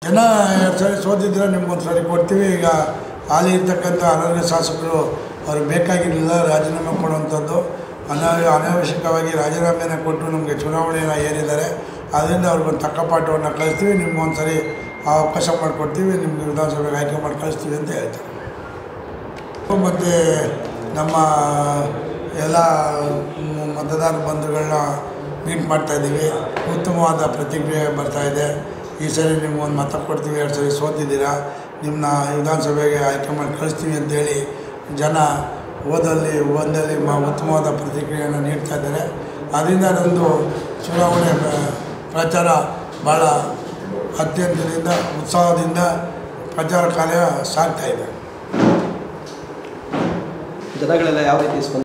ಜನ ಎರಡು ಸರಿ ಸೋತಿದ್ರೆ ನಿಮ್ಗೊಂದು ಸರಿ ಕೊಡ್ತೀವಿ ಈಗ ಹಾಲಿ ಇರ್ತಕ್ಕಂಥ ಅನರ್ಹ ಶಾಸಕರು ಅವ್ರಿಗೆ ಬೇಕಾಗಿರಲಿಲ್ಲ ರಾಜೀನಾಮೆ ಕೊಡುವಂಥದ್ದು ಅನಾ ಅನಾವಶ್ಯಕವಾಗಿ ರಾಜೀನಾಮೆನ ಕೊಟ್ಟು ನಮಗೆ ಚುನಾವಣೆಯನ್ನು ಏರಿದ್ದಾರೆ ಅದರಿಂದ ಅವ್ರಿಗೊಂದು ತಕ್ಕ ಪಾಠವನ್ನು ಕಳಿಸ್ತೀವಿ ನಿಮ್ಗೊಂದು ಸರಿ ಅವಕಾಶ ಮಾಡಿಕೊಡ್ತೀವಿ ನಿಮಗೆ ವಿಧಾನಸಭೆಗೆ ಆಯ್ಕೆ ಮಾಡಿ ಕಳಿಸ್ತೀವಿ ಅಂತ ಹೇಳ್ತಾರೆ ಮತ್ತು ನಮ್ಮ ಎಲ್ಲ ಮ್- ಮತದಾರ ಬಂಧುಗಳನ್ನ ಮೀಟ್ ಮಾಡ್ತಾಯಿದ್ದೀವಿ ಉತ್ತಮವಾದ ಪ್ರತಿಕ್ರಿಯೆ ಬರ್ತಾಯಿದೆ ಈ ಸರಿ ನಿಮ್ಗೊಂದು ಮತ ಕೊಡ್ತೀವಿ ಎರಡು ಸರಿ ಸೋತಿದ್ದೀರಾ ನಿಮ್ಮನ್ನ ವಿಧಾನಸಭೆಗೆ ಆಯ್ಕೆ ಮಾಡಿ ಕಳಿಸ್ತೀವಿ ಅಂತೇಳಿ ಜನ ಓದಲ್ಲಿ ಒಂದಲ್ಲಿ ಮ ಉತ್ತಮವಾದ ಪ್ರತಿಕ್ರಿಯೆಯನ್ನು ನೀಡ್ತಾ ಇದ್ದಾರೆ ಅದರಿಂದ ನಂದು ಚುನಾವಣೆ ಪ್ರ- ಪ್ರಚಾರ ಭಾಳ ಅತ್ಯಂತದಿಂದ ಉತ್ಸಾಹದಿಂದ ಪ್ರಚಾರ ಕಾರ್ಯ ಸಾಗ್ತಾ ಇದೆ ಜನಗಳೆಲ್ಲ ಯಾವ ರೀತಿ ಸ್ಪಂದ